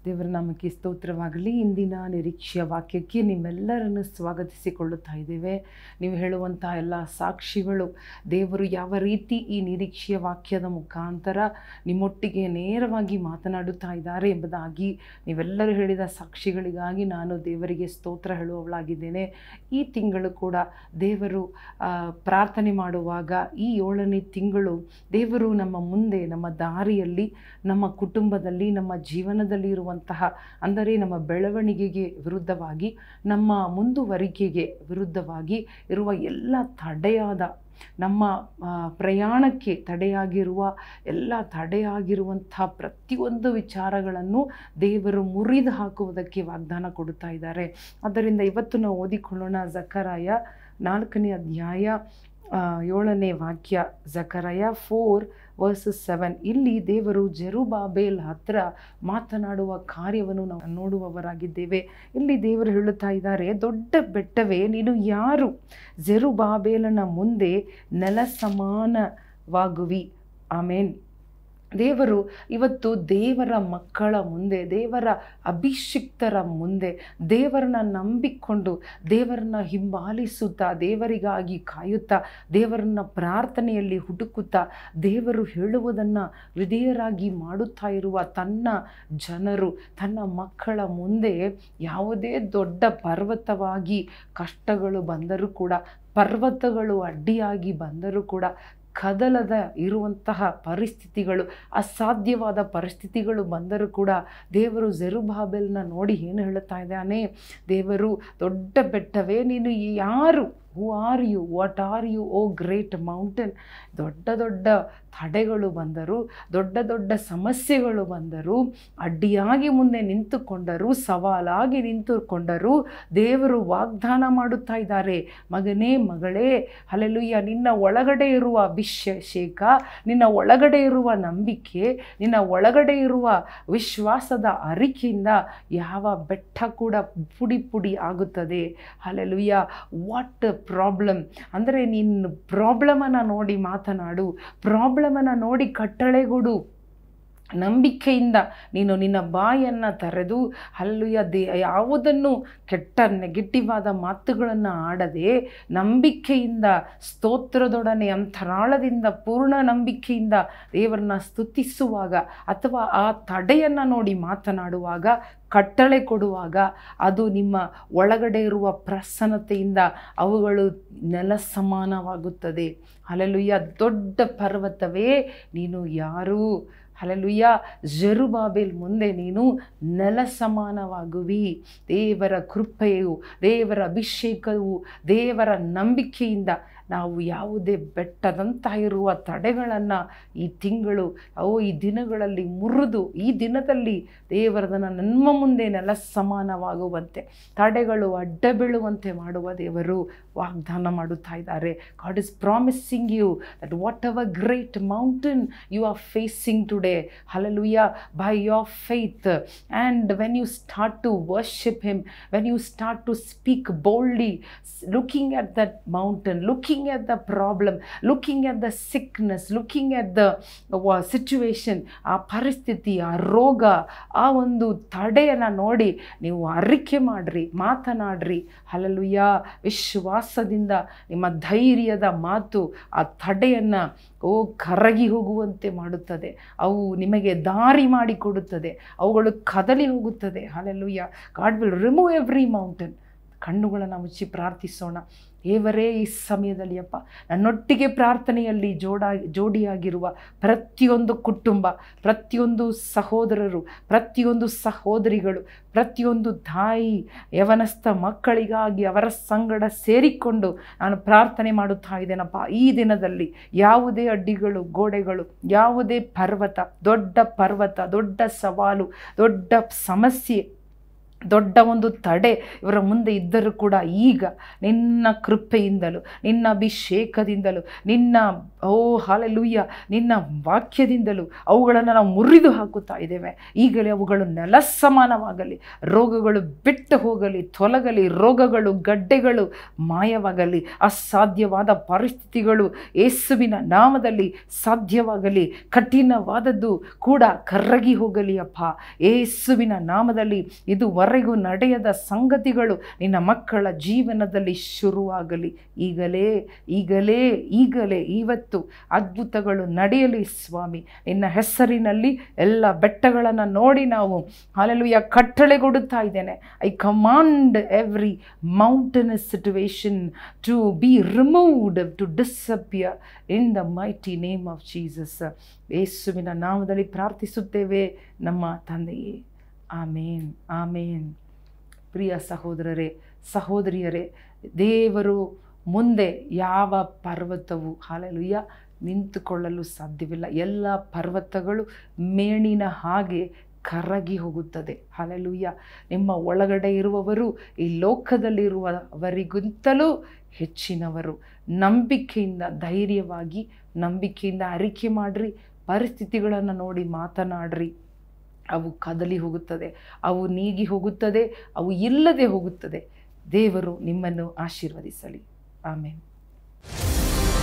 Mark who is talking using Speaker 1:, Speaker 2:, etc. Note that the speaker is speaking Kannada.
Speaker 1: ದೇವರ ನಾಮಕ್ಕೆ ಸ್ತೋತ್ರವಾಗಲಿ ಇಂದಿನ ನಿರೀಕ್ಷೆಯ ವಾಕ್ಯಕ್ಕೆ ನಿಮ್ಮೆಲ್ಲರನ್ನು ಸ್ವಾಗತಿಸಿಕೊಳ್ಳುತ್ತಾ ಇದ್ದೇವೆ ನೀವು ಹೇಳುವಂಥ ಎಲ್ಲ ಸಾಕ್ಷಿಗಳು ದೇವರು ಯಾವ ರೀತಿ ಈ ನಿರೀಕ್ಷೆಯ ವಾಕ್ಯದ ಮುಖಾಂತರ ನಿಮ್ಮೊಟ್ಟಿಗೆ ನೇರವಾಗಿ ಮಾತನಾಡುತ್ತಾ ಇದ್ದಾರೆ ಎಂಬುದಾಗಿ ನೀವೆಲ್ಲರೂ ಹೇಳಿದ ಸಾಕ್ಷಿಗಳಿಗಾಗಿ ನಾನು ದೇವರಿಗೆ ಸ್ತೋತ್ರ ಹೇಳುವವಳಾಗಿದ್ದೇನೆ ಈ ತಿಂಗಳು ಕೂಡ ದೇವರು ಆ, ಪ್ರಾರ್ಥನೆ ಮಾಡುವಾಗ ಈ ಏಳನೇ ತಿಂಗಳು ದೇವರು ನಮ್ಮ ಮುಂದೆ ನಮ್ಮ ದಾರಿಯಲ್ಲಿ ನಮ್ಮ ಕುಟುಂಬದಲ್ಲಿ ನಮ್ಮ ಜೀವನದಲ್ಲಿ ಇರುವಂತಹ ಅಂದರೆ ನಮ್ಮ ಬೆಳವಣಿಗೆಗೆ ವಿರುದ್ಧವಾಗಿ ನಮ್ಮ ಮುಂದುವರಿಕೆಗೆ ವಿರುದ್ಧವಾಗಿ ಇರುವ ಎಲ್ಲ ತಡೆಯಾದ ನಮ್ಮ ಆ, ಪ್ರಯಾಣಕ್ಕೆ ತಡೆಯಾಗಿರುವ ಎಲ್ಲ ತಡೆಯಾಗಿರುವಂಥ ಪ್ರತಿಯೊಂದು ವಿಚಾರಗಳನ್ನು ದೇವರು ಮುರಿದು ಹಾಕುವುದಕ್ಕೆ ವಾಗ್ದಾನ ಕೊಡುತ್ತಾ ಇದ್ದಾರೆ ಆದ್ದರಿಂದ ಇವತ್ತು ನಾವು ಓದಿಕೊಳ್ಳೋಣ ಜಕರಾಯ ನಾಲ್ಕನೇ ಅಧ್ಯಾಯ ಆ, ಏಳನೇ ವಾಕ್ಯ ಜಕರಾಯ ಫೋರ್ ವರ್ಸಸ್ ಸೆವೆನ್ ಇಲ್ಲಿ ದೇವರು ಜೆರುಬಾಬೇಲ್ ಹತ್ರ ಮಾತನಾಡುವ ಕಾರ್ಯವನ್ನು ನಾವು ನೋಡುವವರಾಗಿದ್ದೇವೆ ಇಲ್ಲಿ ದೇವರು ಹೇಳುತ್ತಾ ಇದ್ದಾರೆ ದೊಡ್ಡ ಬೆಟ್ಟವೇ ನೀನು ಯಾರು ಜೆರುಬಾಬೇಲನ ಮುಂದೆ ನೆಲ ಸಮಾನವಾಗುವಿ ಆಮೇನ್ ದೇವರು ಇವತ್ತು ದೇವರ ಮಕ್ಕಳ ಮುಂದೆ ದೇವರ ಅಭಿಷಿಕ್ತರ ಮುಂದೆ ದೇವರನ್ನ ನಂಬಿಕೊಂಡು ದೇವರನ್ನ ಹಿಂಬಾಲಿಸುತ್ತಾ ದೇವರಿಗಾಗಿ ಕಾಯುತ್ತಾ ದೇವರನ್ನ ಪ್ರಾರ್ಥನೆಯಲ್ಲಿ ಹುಡುಕುತ್ತಾ ದೇವರು ಹೇಳುವುದನ್ನು ವಿಧೇಯರಾಗಿ ಮಾಡುತ್ತಾ ಇರುವ ತನ್ನ ಜನರು ತನ್ನ ಮಕ್ಕಳ ಮುಂದೆ ಯಾವುದೇ ದೊಡ್ಡ ಪರ್ವತವಾಗಿ ಕಷ್ಟಗಳು ಬಂದರೂ ಕೂಡ ಪರ್ವತಗಳು ಅಡ್ಡಿಯಾಗಿ ಬಂದರೂ ಕೂಡ ಕದಲದ ಇರುವಂತಹ ಪರಿಸ್ಥಿತಿಗಳು ಅಸಾಧ್ಯವಾದ ಪರಿಸ್ಥಿತಿಗಳು ಬಂದರೂ ಕೂಡ ದೇವರು ಜೆರುಬಾಬೆಲ್ನ ನೋಡಿ ಏನು ಹೇಳುತ್ತಾ ಇದ್ದಾನೆ ದೇವರು ದೊಡ್ಡ ಬೆಟ್ಟವೇ ನೀನು ಯಾರು who are you what are you O great mountain ದೊಡ್ಡ ದೊಡ್ಡ ತಡೆಗಳು ಬಂದರು ದೊಡ್ಡ ದೊಡ್ಡ ಸಮಸ್ಯೆಗಳು ಬಂದರು ಅಡ್ಡಿಯಾಗಿ ಮುಂದೆ ನಿಂತುಕೊಂಡರು ಸವಾಲಾಗಿ ನಿಂತುಕೊಂಡರು ದೇವರು ವಾಗ್ದಾನ ಮಾಡುತ್ತಾ ಇದ್ದಾರೆ ಮಗನೇ ಮಗಳೇ ಅಲ್ಲೆಲುಯ್ಯ ನಿನ್ನ ಒಳಗಡೆ ಇರುವ ಅಭಿಷೇಕ ನಿನ್ನ ಒಳಗಡೆ ಇರುವ ನಂಬಿಕೆ ನಿನ್ನ ಒಳಗಡೆ ಇರುವ ವಿಶ್ವಾಸದ ಅರಿಕೆಯಿಂದ ಯಾವ ಬೆಟ್ಟ ಕೂಡ ಪುಡಿ ಪುಡಿ ಆಗುತ್ತದೆ ಅಲ್ಲೆಲುಯ್ಯ ವಾಟ್ ಪ್ರಾಬ್ಲಮ್ ಅಂದರೆ ನೀನು ಪ್ರಾಬ್ಲಮನ್ನು ನೋಡಿ ಮಾತನಾಡು ಪ್ರಾಬ್ಲಮನ್ನು ನೋಡಿ ಕಟ್ಟಳೆಗೊಡು ನಂಬಿಕೆಯಿಂದ ನೀನು ನಿನ್ನ ಬಾಯನ್ನು ತೆರೆದು ಅಲ್ಲುಯ ದೇ ಯಾವುದನ್ನು ಕೆಟ್ಟ ನೆಗೆಟಿವ್ ಆದ ಮಾತುಗಳನ್ನು ಆಡದೆ ನಂಬಿಕೆಯಿಂದ ಸ್ತೋತ್ರದೊಡನೆ ಅಂತರಾಳದಿಂದ ಪೂರ್ಣ ನಂಬಿಕೆಯಿಂದ ದೇವರನ್ನ ಸ್ತುತಿಸುವಾಗ ಅಥವಾ ಆ ತಡೆಯನ್ನು ನೋಡಿ ಮಾತನಾಡುವಾಗ ಕಟ್ಟಳೆ ಕೊಡುವಾಗ ಅದು ನಿಮ್ಮ ಒಳಗಡೆ ಇರುವ ಪ್ರಸನ್ನತೆಯಿಂದ ಅವುಗಳು ನೆಲ ಸಮಾನವಾಗುತ್ತದೆ ಅಲ್ಲೆಲುಯ್ಯ ದೊಡ್ಡ ಪರ್ವತವೇ ನೀನು ಯಾರು ಹಲಲುಯ್ಯ ಜೆರುಬಾಬೆಲ್ ಮುಂದೆ ನೀನು ನೆಲ ಸಮಾನವಾಗುವಿ ದೇವರ ಕೃಪೆಯು ದೇವರ ಅಭಿಷೇಕವು ದೇವರ ನಂಬಿಕೆಯಿಂದ ನಾವು ಯಾವುದೇ ಬೆಟ್ಟದಂತ ಇರುವ ತಡೆಗಳನ್ನು ಈ ತಿಂಗಳು ಅವು ಈ ದಿನಗಳಲ್ಲಿ ಮುರಿದು ಈ ದಿನದಲ್ಲಿ ದೇವರದನ್ನು ನಮ್ಮ ಮುಂದೆ ನೆಲ ಸಮಾನವಾಗುವಂತೆ ತಡೆಗಳು ಅಡ್ಡ ಬೀಳುವಂತೆ ಮಾಡುವ ದೇವರು ವಾಗ್ದಾನ ಮಾಡುತ್ತಾ ಇದ್ದಾರೆ God is promising you that whatever great mountain you are facing today hallelujah by your faith and when you start to worship him when you start to speak boldly looking at that mountain, looking at the problem, looking at the sickness, looking at the uh, situation, ಆ ಪರಿಸ್ಥಿತಿ ಆ ರೋಗ ಆ ಒಂದು ತಡೆಯನ್ನು ನೋಡಿ ನೀವು ಅರಿಕೆ ಮಾಡಿರಿ ಮಾತನಾಡ್ರಿ ಹಲಲುಯ್ಯ ವಿಶ್ವಾಸದಿಂದ ನಿಮ್ಮ ಧೈರ್ಯದ ಮಾತು ಆ ತಡೆಯನ್ನು ಓ ಕರಗಿ ಹೋಗುವಂತೆ ಮಾಡುತ್ತದೆ ಅವು ನಿಮಗೆ ದಾರಿ ಮಾಡಿಕೊಡುತ್ತದೆ ಅವುಗಳು ಕದಲಿ ಹೋಗುತ್ತದೆ hallelujah God will remove every mountain ಕಣ್ಣುಗಳನ್ನು ಮುಚ್ಚಿ ಪ್ರಾರ್ಥಿಸೋಣ ದೇವರೇ ಈ ಸಮಯದಲ್ಲಿ ಅಪ್ಪ ನನ್ನೊಟ್ಟಿಗೆ ಪ್ರಾರ್ಥನೆಯಲ್ಲಿ ಜೋಡಾ ಜೋಡಿಯಾಗಿರುವ ಪ್ರತಿಯೊಂದು ಕುಟುಂಬ ಪ್ರತಿಯೊಂದು ಸಹೋದರರು ಪ್ರತಿಯೊಂದು ಸಹೋದರಿಗಳು ಪ್ರತಿಯೊಂದು ತಾಯಿ ಯವನಸ್ಥ ಮಕ್ಕಳಿಗಾಗಿ ಅವರ ಸಂಗಡ ಸೇರಿಕೊಂಡು ನಾನು ಪ್ರಾರ್ಥನೆ ಮಾಡುತ್ತಾ ಇದ್ದೇನಪ್ಪ ಈ ದಿನದಲ್ಲಿ ಯಾವುದೇ ಅಡ್ಡಿಗಳು ಗೋಡೆಗಳು ಯಾವುದೇ ಪರ್ವತ ದೊಡ್ಡ ಪರ್ವತ ದೊಡ್ಡ ಸವಾಲು ದೊಡ್ಡ ಸಮಸ್ಯೆ ದೊಡ್ಡ ಒಂದು ತಡೆ ಇವರ ಮುಂದೆ ಇದ್ದರೂ ಕೂಡ ಈಗ ನಿನ್ನ ಕೃಪೆಯಿಂದಲೂ ನಿನ್ನ ಅಭಿಷೇಕದಿಂದಲೂ ನಿನ್ನ ಓ ಹಾಲೆಲೂಯ್ಯ ನಿನ್ನ ವಾಕ್ಯದಿಂದಲೂ ಅವುಗಳನ್ನು ನಾವು ಮುರಿದು ಹಾಕುತ್ತಾ ಇದ್ದೇವೆ ಈಗಲೇ ಅವುಗಳು ನೆಲಸಮಾನವಾಗಲಿ ರೋಗಗಳು ಬಿಟ್ಟು ಹೋಗಲಿ ತೊಲಗಲಿ ರೋಗಗಳು ಗಡ್ಡೆಗಳು ಮಾಯವಾಗಲಿ ಅಸಾಧ್ಯವಾದ ಪರಿಸ್ಥಿತಿಗಳು ಯೇಸುವಿನ ನಾಮದಲ್ಲಿ ಸಾಧ್ಯವಾಗಲಿ ಕಠಿಣವಾದದ್ದು ಕೂಡ ಕರಗಿ ಹೋಗಲಿ ಅಪ್ಪ ಯೇಸುವಿನ ನಾಮದಲ್ಲಿ ಇದುವರೆಗೂ ನಡೆಯದ ಸಂಗತಿಗಳು ನಿನ್ನ ಮಕ್ಕಳ ಜೀವನದಲ್ಲಿ ಶುರುವಾಗಲಿ ಈಗಲೇ ಈಗಲೇ ಈಗಲೇ ಇವತ್ತು ಅದ್ಭುತಗಳು ನಡೆಯಲಿ ಸ್ವಾಮಿ ನಿನ್ನ ಹೆಸರಿನಲ್ಲಿ ಎಲ್ಲ ಬೆಟ್ಟಗಳನ್ನು ನೋಡಿ ನಾವು ಅಲ್ಲೆಲ್ಲೂಯ್ಯ ಕಟ್ಟಳೆಗೊಡುತ್ತಾ ಇದ್ದೇನೆ I command every mountainous situation to be removed to disappear in the mighty name of Jesus ಯೇಸುವಿನ ನಾಮದಲ್ಲಿ ಪ್ರಾರ್ಥಿಸುತ್ತೇವೆ ನಮ್ಮ ತಂದೆಯೇ ಆಮೇನ್ ಆಮೇನ್ ಪ್ರಿಯ ಸಹೋದರರೇ ಸಹೋದರಿಯರೇ ದೇವರು ಮುಂದೆ ಯಾವ ಪರ್ವತವು ಹಾಲೆಲುಯ್ಯ ನಿಂತುಕೊಳ್ಳಲು ಸಾಧ್ಯವಿಲ್ಲ ಎಲ್ಲ ಪರ್ವತಗಳು ಮೇಣಿನ ಹಾಗೆ ಕರಗಿ ಹೋಗುತ್ತದೆ ಹಾಲೆಲುಯ್ಯ ನಿಮ್ಮ ಒಳಗಡೆ ಇರುವವರು ಈ ಲೋಕದಲ್ಲಿರುವವರಿಗಿಂತಲೂ ಹೆಚ್ಚಿನವರು ನಂಬಿಕೆಯಿಂದ ಧೈರ್ಯವಾಗಿ ನಂಬಿಕೆಯಿಂದ ಅರಿಕೆ ಮಾಡಿರಿ ಪರಿಸ್ಥಿತಿಗಳನ್ನು ನೋಡಿ ಮಾತನಾಡ್ರಿ ಅವು ಕದಲಿ ಹೋಗುತ್ತದೆ ಅವು ನೀಗಿ ಹೋಗುತ್ತದೆ ಅವು ಇಲ್ಲದೆ ಹೋಗುತ್ತದೆ ದೇವರು ನಿಮ್ಮನ್ನು ಆಶೀರ್ವದಿಸಲಿ ಆಮೇಲೆ